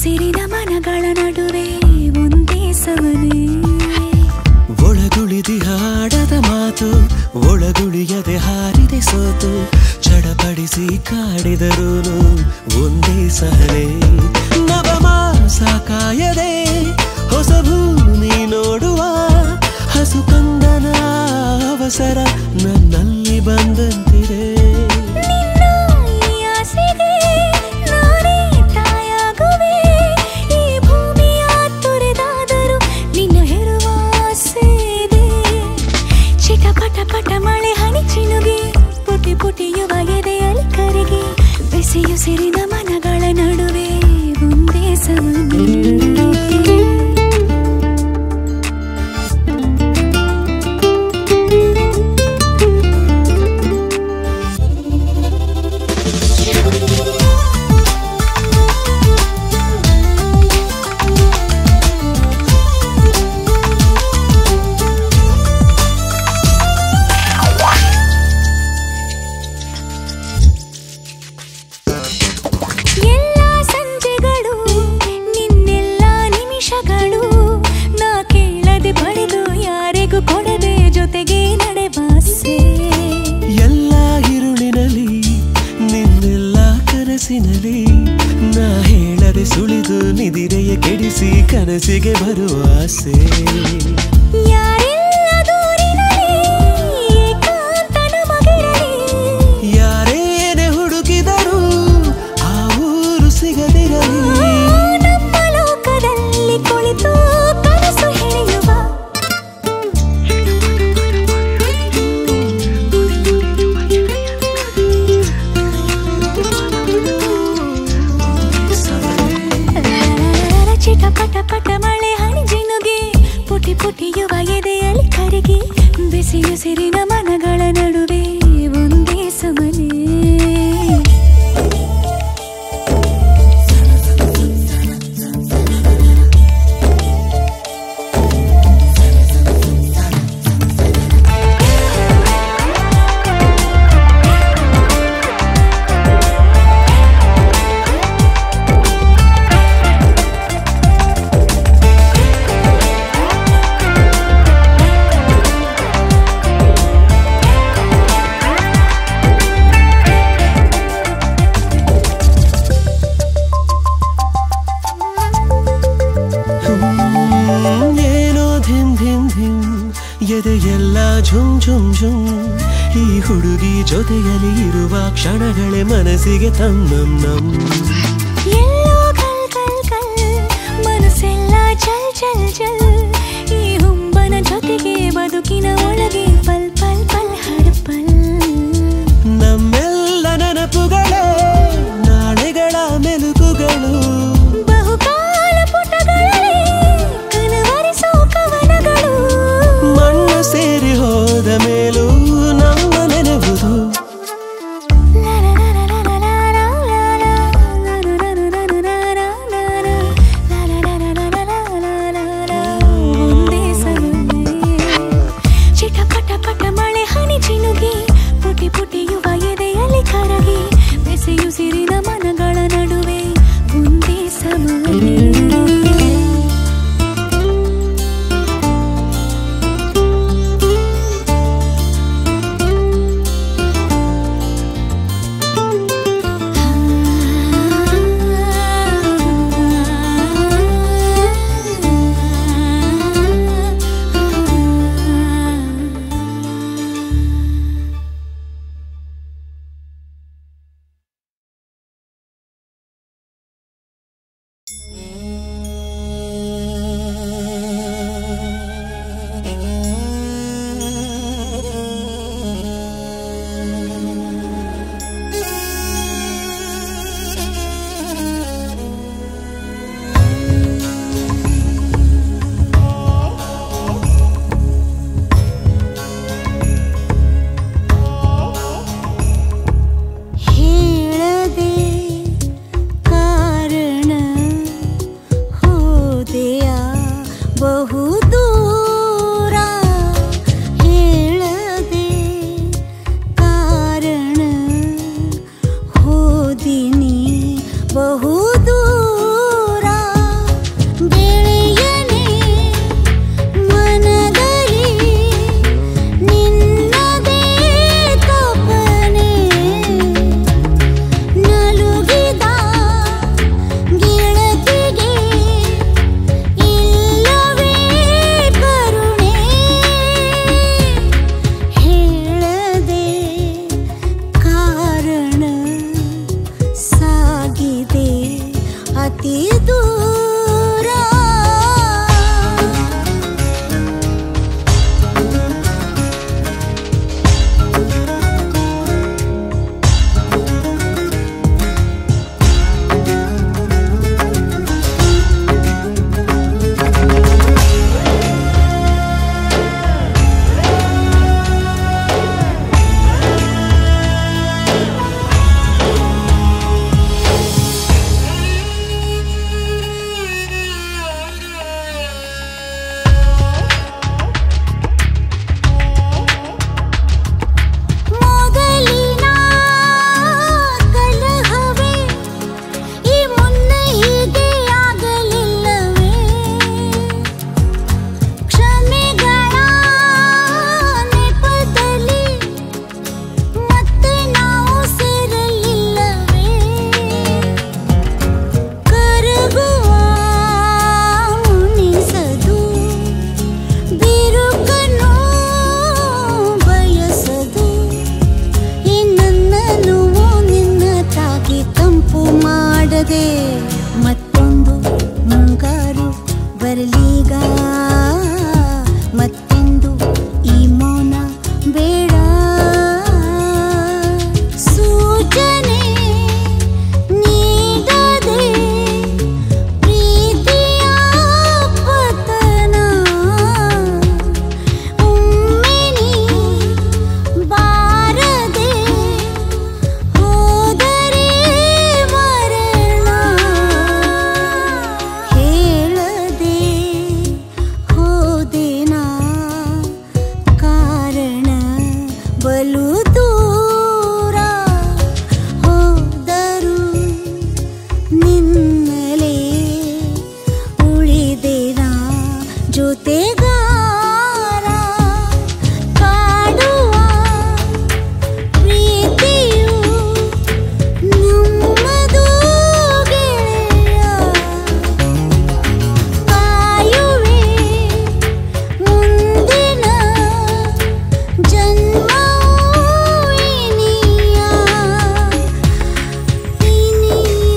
ಬಿಸಿಯುಸಿರಿನ ಮನಗಳ ನಡುವೆ ಒಂದೇ ಸವನೆ ಒಳಗುಳಿದಿ ಹಾಡದ ಮಾತು ಒಳಗುಳಿಯದೆ ಹಾರಿದೆ ಸೋತು ಚಡಪಡಿಸಿ ಕಾಡಿದರೂನು ಒಂದೇ ಸಹನೆ ನವಮಾಸ ಕಾಯದೆ ಹೊಸ ಭೂಮಿ ನೋಡುವ ಹಸು ಕಂದನ ಅವಸರ ನನ್ನಲ್ಲಿ ಬಂದಂತಿದೆ ನಿನ್ನ ಈ ಆಸೆಗೆ ನಾನೇ ತಾಯಾಗುವೆ ಈ ಭೂಮಿಯ ತೊರೆದಾದರೂ ನಿನ್ನ ಹೆರುವ ಆಸೆ ಇದೆ ಚಿಟಪಟ ಪಟ ಮಳೆ ಹನಿ ಚಿನುಗೆ ಪುಟಿ ಪುಟಿಯುವ ಎದೆಯಲ್ಲಿ ಕರಿಗೆ ಬಿಸಿಯುಸಿರಿನ ಮನಗಳ ನಡುವೆ ಒಂದೇ ಸವನೆ ಎಲ್ಲ ಸಂಜೆಗಳು ನಿನ್ನೆಲ್ಲ ನಿಮಿಷಗಳು ನಾ ಕೇಳದೆ ಪಡೆದು ಯಾರಿಗೂ ಕೊಡದೆ ಜೊತೆಗೆ ನಡೆವಾಸೆ ಎಲ್ಲ ഇരുಳಿನಲ್ಲಿ ನಿನ್ನೆಲ್ಲ ಕನಸಿನಲ್ಲಿ ನಾ ಹೇಳದೆ ಸುಳಿದು ನಿದಿರೆಯ ಕೆಡಿಸಿ ಕನಸಿಗೆ ಬರುವ ಆಸೆ ಯಾರೆಲ್ಲ ದೂರಿನಲ್ಲಿ ಏಕಾಂತ ನಮಗಿರಲಿ ಯಾರೇನೆ ಹುಡುಕಿದರೂ ಆ ಊರು ಸಿಗದಿರಲಿ ನಮ್ಮ ಲೋಕದಲ್ಲಿ ಕುಳಿತು ಕನಸು ಹೆಣೆಯುವ ಚಿಟಪಟ ಪಟ ಮಳೆ ಹನಿ ಜಿನುಗೆ ಪುಟಿ ಪುಟಿಯುವ ಎದೆಯಲ್ಲಿ ಕರಗಿ ಬಿಸಿಯುಸಿರಿನ ಮನಗಳ ನಡುವೆ ಒಂದೇ ಸಮನೆ ಹ್ಮ್, ಏನೋ ಧಿಮ್ ಧಿಮ್ ಧಿಮ್ ಎದೆಯೆಲ್ಲ ಝುಮ್ ಝುಮ್ ಝುಮ್ ಈ ಹುಡುಗಿ ಜೊತೆಯಲ್ಲಿ ಇರುವ ಕ್ಷಣಗಳೇ ಮನಸ್ಸಿಗೆ ತಮ್ ನಮ್ ನಮ್ ಎಲ್ಲೋ ಕಲ್ ಕಲ್ ಕಲ್ ಮನಸ್ಸೆಲ್ಲ ಚಲ್ ಚಲ್ ಚಲ್ ಈ ಹುಂಬನ ಜೊತೆಗೆ ಬದುಕಿನ ಒಳಗೆ ಪಲ್ ಪಲ್ ಪಲ್ ಹರಪಲ್ ನಮ್ಮೆಲ್ಲ ನೆನಪುಗಳೇ ನಾಳೆಗಳ ಮೆಲುಕುಗಳು ಬಹುಕಾಲ ಪುಟಗಳಲ್ಲಿ ಕನವರಿಸೋ ಕವನಗಳು ಮಣ್ಣು ಸೇರಿ ಹೋದ ಮೇಲೂ ನಮ್ಮ ನೆನಪುದು ಒಂದೇ ಸವನೆ ಚಿಟಪಟ ಪಟ ಮಳೆ ಹನಿ ಚಿನುಗಿ ಪುಟಿ ಪುಟಿಯುವ ಎದೆಯಲ್ಲಿ ಕರಗಿ ಬೆಸೆಯುಸಿರಿನ ಮನಗಳ ನಡುವೆ ಒಂದೇ ಸಮನೆ ಬಲು ದೂರ ಹೋದರು ನಿನ್ನಲೇ ಉಳಿದೆನ ಜೊತೆಗಾರ ಕಾಡುವ ಪ್ರೀತಿಯು ನಮ್ಮದು ಗೆಳೆಯ ಕಾಯುವೆ ಮುಂದಿನ ಜನ್ಮವೂ ಇನಿಯ ಇನಿಯ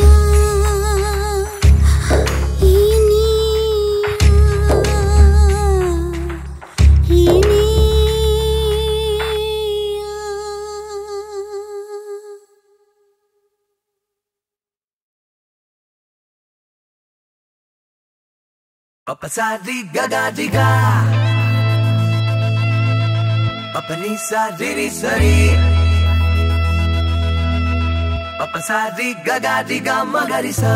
ಇನಿಯ ಇನಿಯ Papa sa di gaga diga Papa ni sa diri sari Papa sa di gaga diga magari sa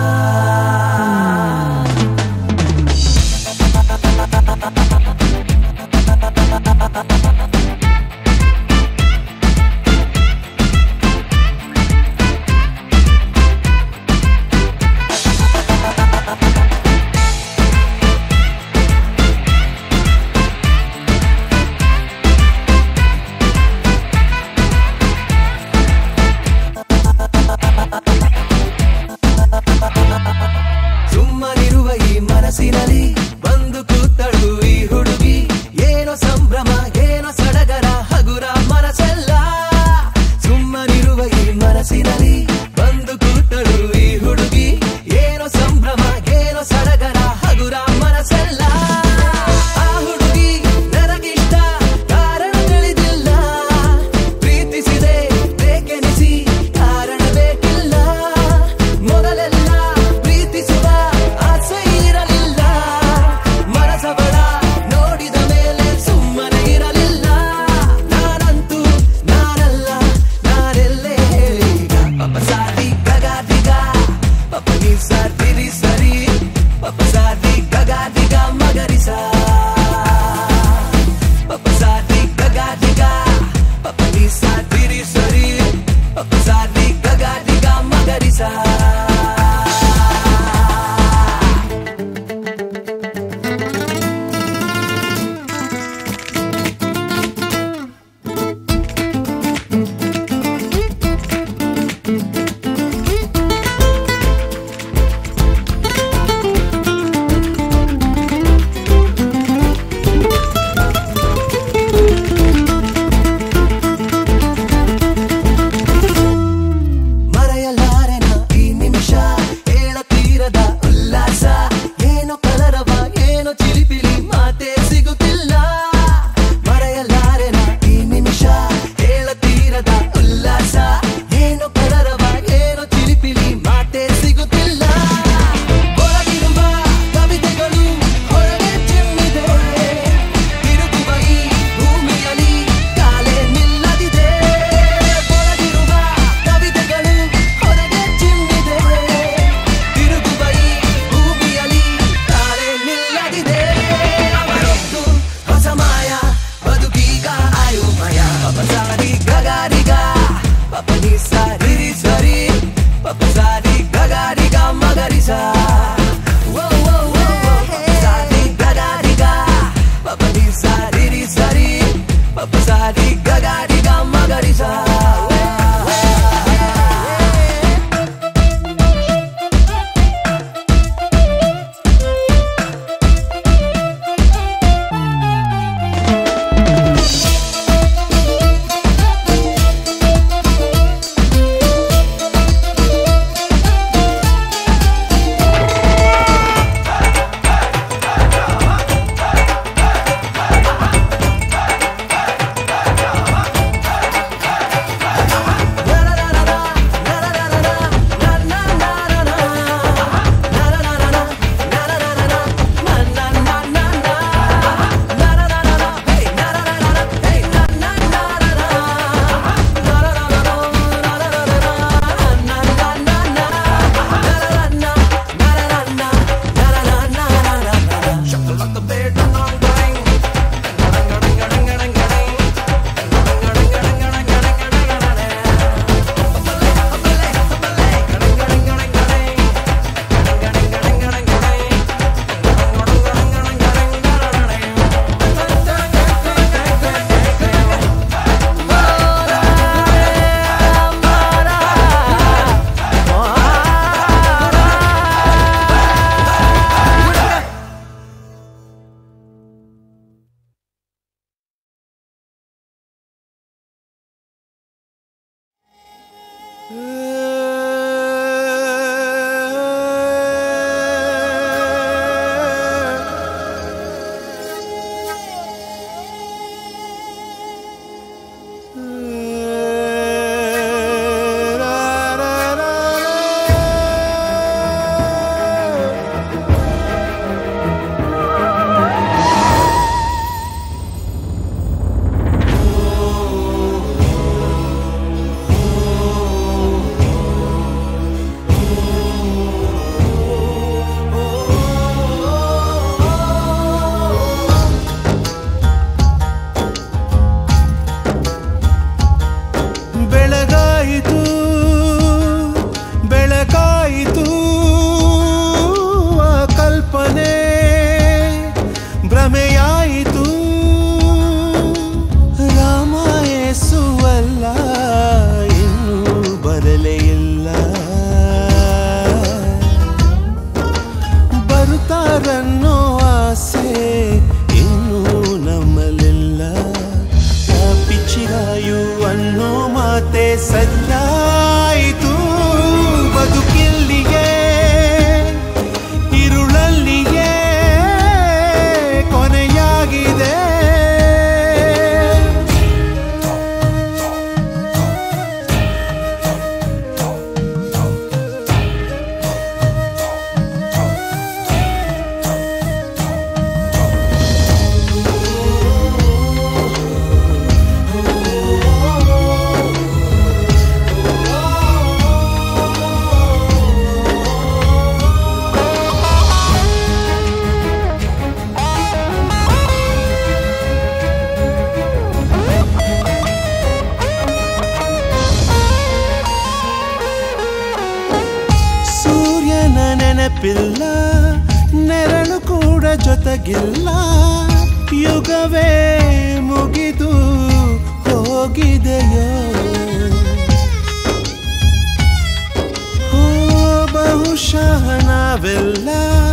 ಸುಮ್ಮನಿರುವ ಈ ಮನಸ್ಸಿನಲ್ಲಿ ಬಂದು ಕೂತಳು ಈ ಹುಡುಗಿ ಏನೋ ಸಂಭ್ರಮ ಏನೋ ಸಡಗರ ಹಗುರ ಮನಸ್ಸೆಲ್ಲ ಸುಮ್ಮನಿರುವ ಈ ಮನಸ್ಸಿನಲ್ಲಿ ಬಂದು ಕೂತಳು ಈ ಹುಡುಗಿ ಏನೋ ಸಂಭ್ರಮ ಏನೋ ಸಡಗರ ಹಗುರ ಮನಸ್ಸೆಲ್ಲ ಆ ಹುಡುಗಿ ನನಗಿಷ್ಟ ಕಾರಣ ತಿಳಿದಿಲ್ಲ ಪ್ರೀತಿಸಿದೆ ಬೇಕೆನಿಸಿ ಕಾರಣ ಬೇಕಿಲ್ಲ ಮೊದಲೆಲ್ಲ ಪ್ರೀತಿಸುವ ಆಸೆ ಇರಲಿಲ್ಲ ಮನಸಬಳ ನೋಡಿದ ಮೇಲೆ ಸುಮ್ಮನೆ ಇರಲಿಲ್ಲ ನಾನಂತೂ ನಾನಲ್ಲ ನಾನೆಲ್ಲೇ ಈಗ ಪಪ್ಪ ಸಾರಿ ಗಗಾದಿಗ ಪಪ್ಪ ನೀ ಸಾರ್ತಿರಿ ಸರಿ ಪಪ್ಪ ಸಾರಿ ಗಗಾದಿಗ ಮಗರಿಸ ಪಪ್ಪ ಸಾರಿ ಗಗಾದಿಗ ಪಪ್ಪ ನೀ ಸಾರ್ತಿರಿ ಸರಿ ಪಪ್ಪ ಸಾರಿ ಗಗಾದಿಗ ಮಗರಿಸ ಮರೆಯಲಾರೆನ ಈ ನಿಮಿಷ ಹೇಳತೀರದ ಉಲ್ಲಾಸ ಏನೋ ಕಲರವ ಏನೋ ಚಿಲಿಪಿಲಿ ಮಾತೆ ಸಿಗುತ್ತಿಲ್ಲ ಮರೆಯಲಾರೆನ ಈ ನಿಮಿಷ ಹೇಳತೀರದ ಉಲ್ಲಾಸ ಏನೋ ಕಲರವ ಏನೋ ಚಿಲಿಪಿಲಿ ಮಾತೆ ಸಿಗುತ್ತಿಲ್ಲ ಒಳಗಿರುವ ಕವಿತೆಗಳು ಹೊರಗೆ ಚಿಮ್ಮಿದೆ ತಿರುಗುವ ಈ ಭೂಮಿಯಲ್ಲಿ ಕಾಲೇ ನಿಲ್ಲದಿದೆ ಒಳಗಿರುವ ಕವಿತೆಗಳು ಹೊರಗೆ ಚಿಮ್ಮಿದೆ ತಿರುಗುವ ಈ ಭೂಮಿಯಲ್ಲಿ ಕಾಲೇ ನಿಲ್ಲದಿದೆ ಅವರೊಂದು ಹೊಸ ಮಾಯ ಬದುಕೀಗ ಆಯುಮಯ ಪಪಸಾರಿ ಗಗಾರಿಗ ಪಪನಿ ಸಾರಿ ಸರಿ ಪಪಸಾರಿ ಗಗಾರಿಗ ಮಗರಿಸ ಓ ಓ ಓ ಓ ಪಪಸಾರಿ ಗಗಾರಿಗ ಪಪನಿ ಸಾರಿ ಸರಿ ಪಪಸಾರಿ ಗಗಾರಿಗ ಮಗರಿಸ ಬೆಳಗಾಯಿತು ಬೆಳಕಾಯಿತು ಆ ಕಲ್ಪನೆ ಭ್ರಮೆಯಾಯಿತು ರಾಮ ಯೇಸುವಲ್ಲ ಇನ್ನೂ ಬರಲೇ ಇಲ್ಲ ಬರುತ್ತಾರನ್ನೋ ಆಸೆ ಇನ್ನೂ ನಮ್ಮಲ್ಲಿಲ್ಲ ಆ ಪಿಚ್ಚಿರಾಯು ಅನ್ನೋ ಮಾತೆ ಸದ್ದಾಯಿತು ಬದುಕಿಲ್ಲಿಗೆ ಇರುಳಲ್ಲಿಗೆ ಕೊನೆಯಾಗಿದೆ ಸೂರ್ಯನ ನೆನಪಿಲ್ಲ ನೆರಳು ಕೂಡ ಜೊತೆಗಿಲ್ಲ ಯುಗವೇ ಮುಗಿದು ಹೋಗಿದೆಯೋ ಓ ಬಹುಶಃ ನಾವೆಲ್ಲ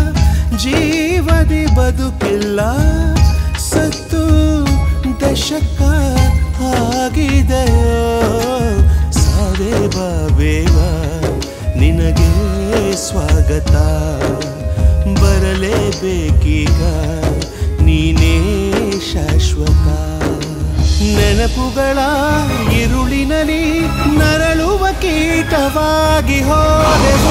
ಜೀವದಿ ಬದುಕಿಲ್ಲ ಸತ್ತು ದಶಕ ಆಗಿದೆಯೋ ಸಾದೆ ಬಾ ಬೇಗ ನಿನಗೆ ಸ್ವಾಗತ ಬರಲೇಬೇಕೀಗ ನೀನೇ ಶಾಶ್ವತ ನೆನಪುಗಳ ಇರುಳಿನಲ್ಲಿ ನರಳುವ ಕೀಟವಾಗಿ ಹೋದೆವು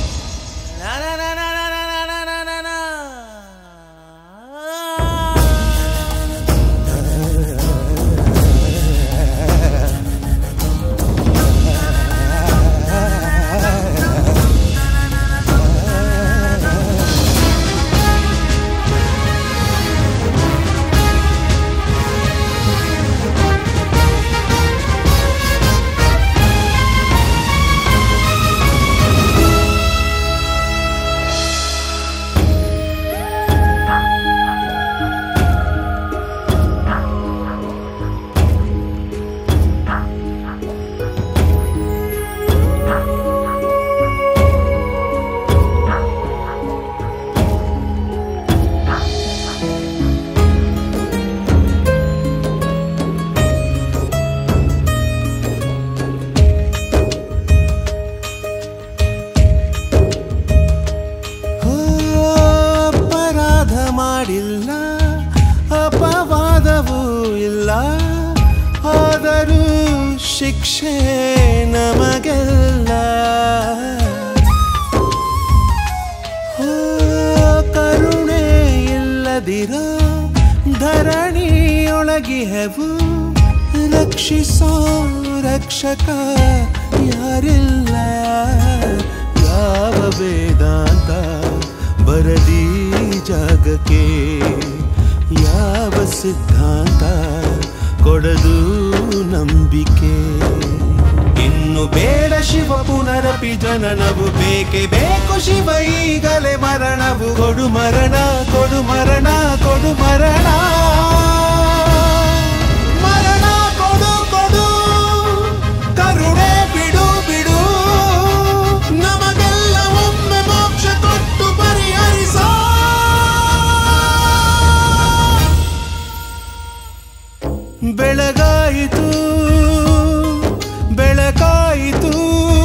ಓ, ಅಪರಾಧ ಮಾಡಿಲ್ಲ ಅಪವಾದವೂ ಇಲ್ಲ ಆದರೂ ಶಿಕ್ಷೆ ನಮಗೆಲ್ಲ ಓ, ಕರುಣೆ ಇಲ್ಲದಿರೋ ಧರಣಿಯೊಳಗಿಹೆವು ರಕ್ಷಿಸೋ ರಕ್ಷಕ ಯಾರಿಲ್ಲ ಯಾವ ವೇದಾಂತ ಬರದಿ ಜಾಗಕ್ಕೆ ಯಾವ ಸಿದ್ಧಾಂತ ಕೊಡದು ನಂಬಿಕೆ ಇನ್ನು ಬೇಡ ಶಿವ ಪುನರಪಿ ಜನನವು ಬೇಕೆ ಬೇಕು ಶಿವ ಈಗಲೇ ಮರಣವು ಕೊಡು ಮರಣ ಕೊಡು ಮರಣ ಕೊಡು ಮರಣ ಮರಣ ಕೊಡು ಕೊಡು ಕರುಣೆ ಬಿಡು ಬಿಡು ನಮಗೆಲ್ಲ ಒಮ್ಮೆ ಮೋಕ್ಷ ಕೊಟ್ಟು ಪರಿಹರಿಸ ಬೆಳಗಾಯಿತು ಬೆಳಕಾಯಿತು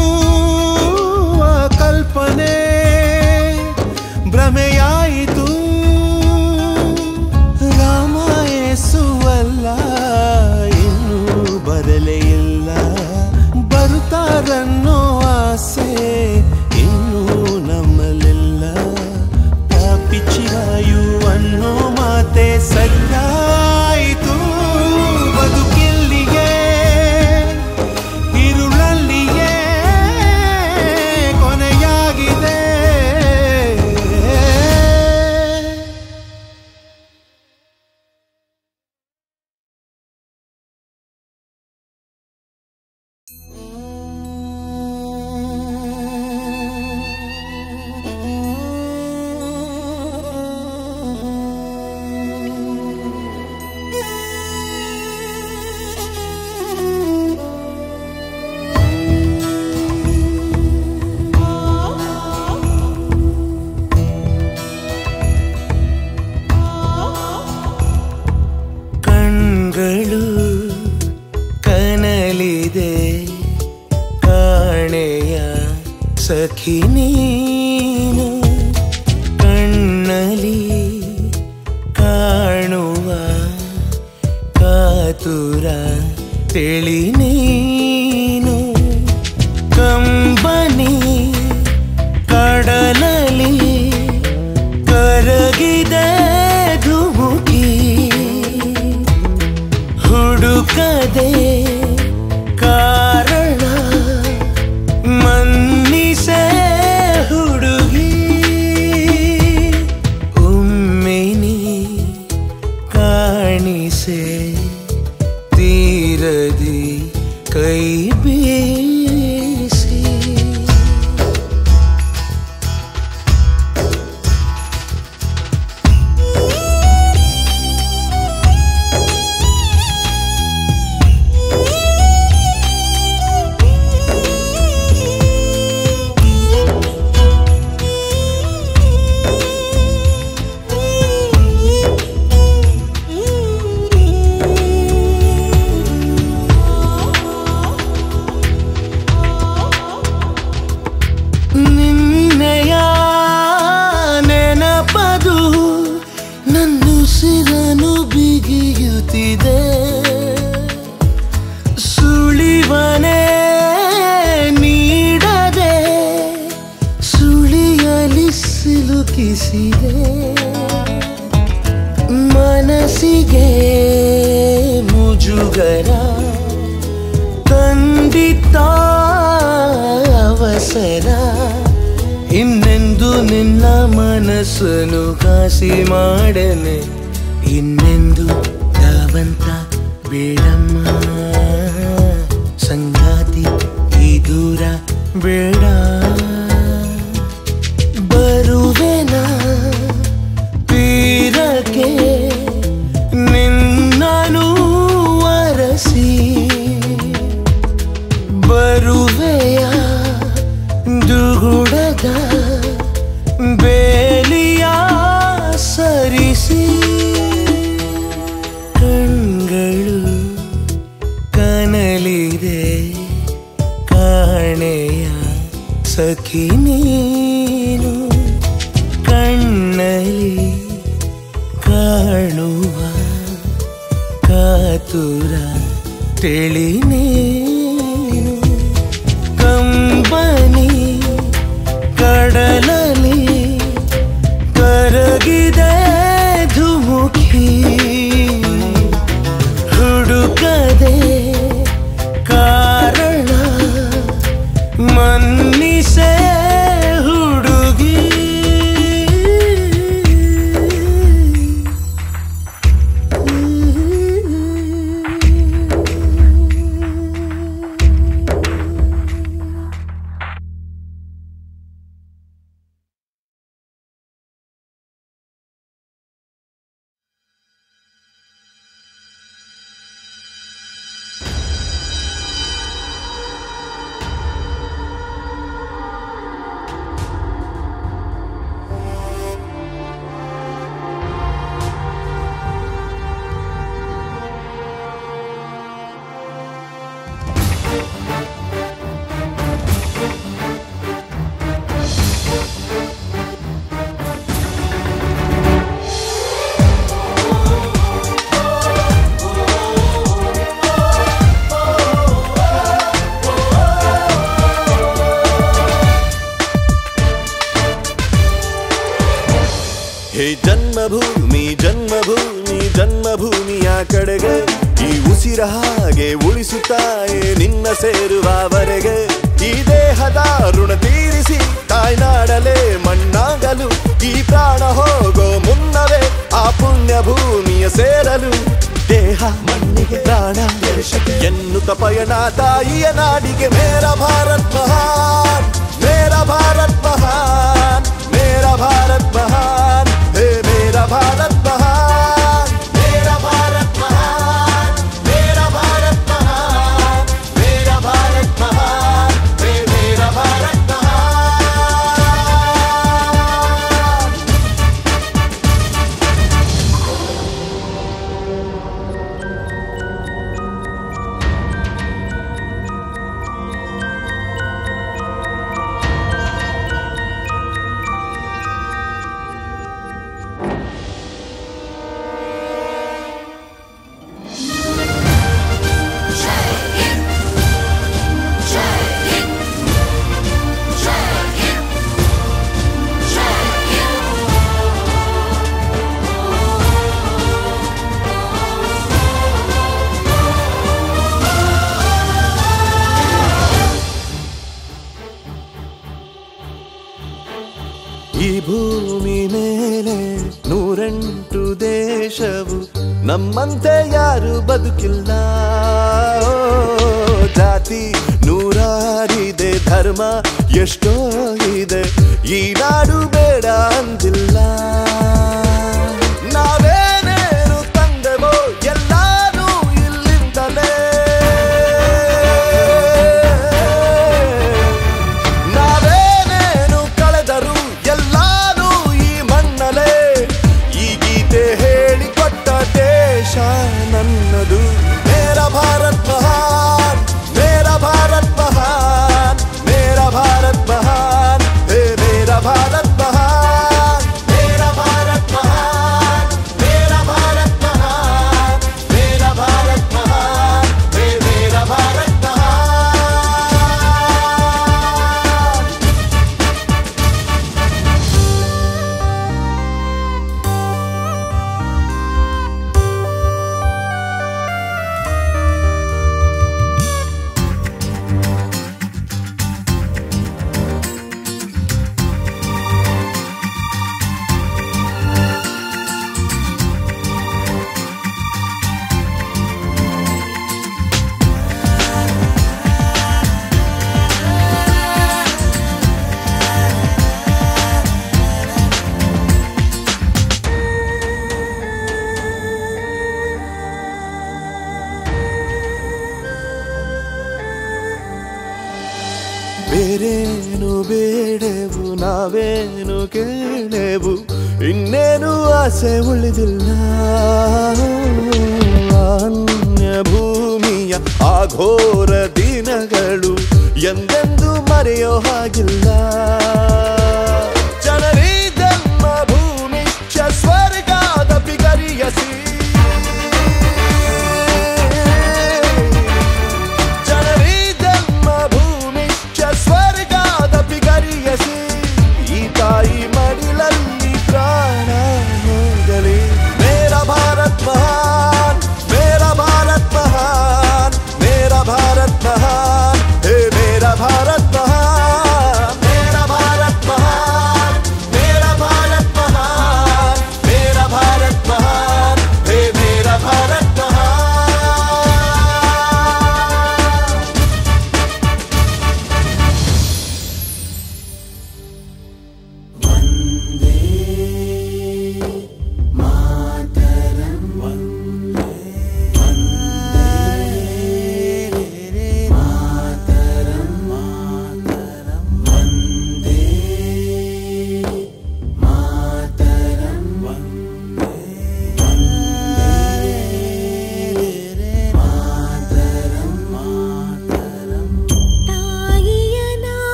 ಸಖಿ ನೀನು ಕಣ್ಣಲಿ ಕಾಣುವ ಕಾತುರ ತಿಳಿ ನೀನು ಕಂಬನಿ ಕಡಲಲಿ ಕರಗಿದೆ ಧುಮುಕಿ ಹುಡುಕದೆ ಕಾರಣ ಮನ್ನಿಸೆ ಹುಡುಗಿ ಒಮ್ಮೆನಿ ಕಾಣಿಸೆ ತೀರದಿ ಕೈ ಬೀಸಿ ನಿನ್ನೆಯ ನೆನಪದು ನನ್ನುಸಿರನು ಬಿಗಿಯುತ್ತಿದೆ ಸುಳಿವನೇ ನೀಡದೆ ಸುಳಿಯಲಿ ಸಿಲುಕಿಸಿದೆ ಮನಸ್ಸಿಗೆ ಮುಜುಗರ ತಂದಿದ್ದ ಅವಸರ ಇನ್ನೆಂದು ನಿನ್ನ ಮನಸ್ಸನ್ನು ಕಾಸಿ ಮಾಡನೆ ಇನ್ನೆಂದು ಧಾವಂತ ಬೇಡಮ್ಮ ಸಂಗಾತಿ ಈ ದೂರ ಬೇಡ ಬರುವೆನ ತೀರಕ್ಕೆ ನಿನ್ನನು ಅರಸಿ ಬರುವೆಯ ದುಗುಡದ ಬೇಲಿಯ ಸರಿಸಿ ಕಣ್ಗಳು ಕನಲಿದೆ ಕಾಣೆಯ ಸಖಿ ನೀನು ಕಣ್ಣಲಿ ಕಾಣುವ ಕಾತುರ ತಿಳಿ ನೀನು ಕಂಬನಿ ಕಡಲಲಿ ಕರಗಿದೆ ಧುಮುಕಿ ಹುಡುಕದೆ ಕಾರಣ ಮನ್ನಿಸೆ ಹುಡುಗಿ ಹೇ ಜನ್ಮಭೂಮಿ ಜನ್ಮಭೂಮಿ ಜನ್ಮಭೂಮಿಯ ಕಡೆಗೆ ಈ ಉಸಿರ ಹಾಗೆ ಉಳಿಸುತ್ತಾಯೆ ನಿನ್ನ ಸೇರುವವರೆಗೆ ಈ ದೇಹದ ಋಣ ತೀರಿಸಿ ತಾಯ್ನಾಡಲೇ ಮಣ್ಣಾಗಲು ಈ ಪ್ರಾಣ ಹೋಗೋ ಮುನ್ನವೇ ಆ ಪುಣ್ಯ ಭೂಮಿಯ ಸೇರಲು ದೇಹ ಮಣ್ಣಿಗೆ ಪ್ರಾಣ ಎನ್ನುತ್ತ ಪಯಣ ತಾಯಿಯ ನಾಡಿಗೆ ಮೇರ ಭಾರತ್ ಮಹಾನ್ ಮೇರ ಭಾರತ್ ಮಹಾನ್ ಮೇರ ಭಾರತ್ ಮಹಾನ್ ಹೇ ಮೇರ ಭಾರತ್ ಮಹಾನ್ ಮೇರ ಭಾರತ್ ಮಹಾನ್ ಮೇರ ಭಾರತ್ ಮಹಾನ್ ಮೇರ ಭಾರತ್ ಮಹಾನ್ ಹೇ ಮೇರ ಭಾರತ್ ಮಹಾನ್ ನಮ್ಮಂತೆ ಯಾರು ಬದುಕಿಲ್ಲ ಓ, ಜಾತಿ ನೂರಾರಿದೆ ಧರ್ಮ ಎಷ್ಟೋ ಇದೆ ಈ ನಾಡು ಬೇಡ ಅಂದಿಲ್ಲ ನಾವೇನೇನು ತಂದೆವೋ ಎಲ್ಲಾನು ಇಲ್ಲಿಂದಲೇ ನಾವೇನೇನು ಕಳೆದರು ಎಲ್ಲಾನು ಈ ಮಣ್ಣಲೇ ಈ ಗೀತೆ ಹೇಳಿಕೊಟ್ಟ ದೇಶ ನನ್ನದು ಮೇರ ಭಾರತ್ ಮಹಾನ್ ಮೇರ ಭಾರತ್ ಮಹಾನ್ ಮೇರ ಭಾರತ್ ಮಹಾನ್ ಹೇ ಮೇರ ಭಾರತ್ ಮಹಾನ್ ಮೇರ ಭಾರತ್ ಮಹಾನ್ ಮೇರ ಭಾರತ್ ಮಹಾನ್ ಮೇರ ಭಾರತ್ ಮಹಾನ್ ಹೇ ಮೇರ ಭಾರತ್ ಮಹಾನ್ ಬೇರೇನು ಬೇಡೆವು ನಾವೇನು ಕೇಳೆವು ಇನ್ನೇನು ಆಸೆ ಉಳಿದಿಲ್ಲ ಅನ್ಯ ಭೂಮಿಯ ಆಘೋರ ದಿನಗಳು ಎಂದೆಂದು ಮರೆಯೋ ಹಾಗಿಲ್ಲ